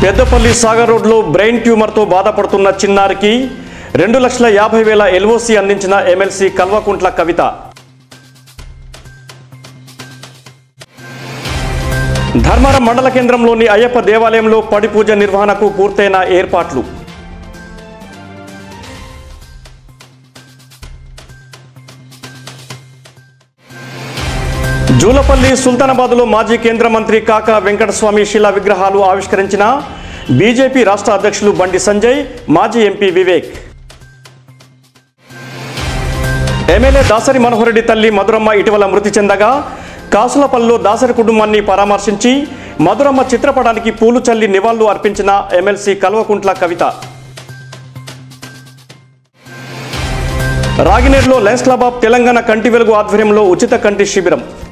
పెద్దపల్లి సాగర్ రోడ్లో బ్రెయిన్ ట్యూమర్తో బాధపడుతున్న చిన్నారికి రెండు లక్షల యాభై వేల ఎల్ఓసి అందించిన ఎమ్మెల్సీ కల్వకుంట్ల కవిత ధర్మారం మండల కేంద్రంలోని అయ్యప్ప దేవాలయంలో పడి పూజ నిర్వహణకు పూర్తయిన ఏర్పాట్లు జూలపల్లి సుల్తానాబాద్లో మాజీ కేంద్ర మంత్రి కాకా వెంకటస్వామి శిలా విగ్రహాలు ఆవిష్కరించిన బీజేపీ రాష్ట్ర అధ్యక్షులు బండి సంజయ్ మాజీ ఎంపీ వివేక్ ఎమ్మెల్యే దాసరి మనోహర్ రెడ్డి తల్లి మధురమ్మ ఇటీవల మృతి చెందగా కాసులపల్లిలో దాసరి కుటుంబాన్ని పరామర్శించి మధురమ్మ చిత్రపటానికి పూలు చల్లి నివాళులు అర్పించిన ఎమ్మెల్సీ కల్వకుంట్ల కవిత రాగినేరులో lions club of Telangana Kanti Velugu ఆధ్వర్యంలో ఉచిత కంటి శిబిరం